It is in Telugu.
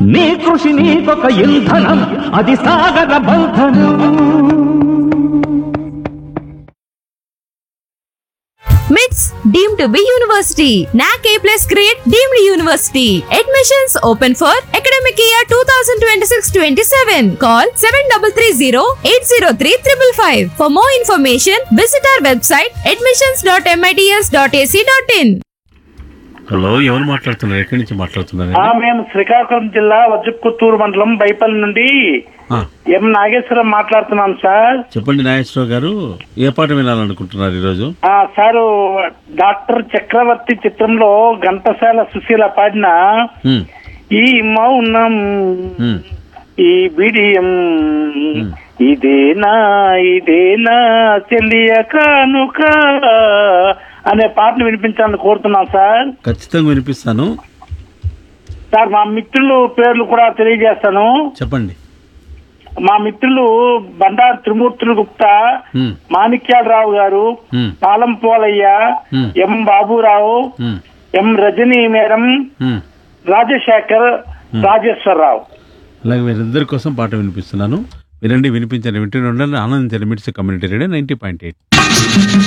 నీ కృషి నీకొక ఇంధనం అది సాగర బంధనం MITS deemed to be university. NAC A plus grade deemed university. Admissions open for academic year 2026-27. Call 7330-803-555. For more information, visit our website admissions.mits.ac.in. Hello ఎవరు మాట్లాడుతున్నారు ఎక్కడి నుంచి మాట్లాడుతున్నారు ఆ, మేము శ్రీకాకుళం జిల్లా వజ్రపుత్తూరు మండలం బైపల్లి నుండి ఆ, ఎం నాగేశ్వరం మాట్లాడుతున్నాం సార్ చెప్పండి నాగేశ్వరరావు గారు ఏ పాట వినాలనుకుంటున్నారు ఈరోజు ఆ సారు డాక్టర్ చక్రవర్తి చిత్రంలో ఘంటసాల సుశీల పాడిన ఉమ్, ఈ మౌనం ఉమ్. ఈ బిడియం ఇదేనా ఇదేనా చెల్లియ కానుక అనే పాటను వినిపించాలని కోరుతున్నాం సార్ ఖచ్చితంగా వినిపిస్తాను సార్ మా మిత్రులు పేర్లు కూడా తెలియజేస్తాను చెప్పండి మా మిత్రులు బండారు త్రిమూర్తులు గుప్తా ఉమ్, మాణిక్యాలరావు గారు ఉమ్, పాలం పోలయ్య Hmm. ఎం బాబురావు ఉమ్, ఎం రజనీ మేడం ఉమ్. రాజశేఖర్ రాజేశ్వరరావు అలాగే వీరిద్దరి కోసం పాట వినిపిస్తున్నాను వినండి వినిపించండి వింటూనే ఉండండి ఆనందించండి MITS community radio ninety point eight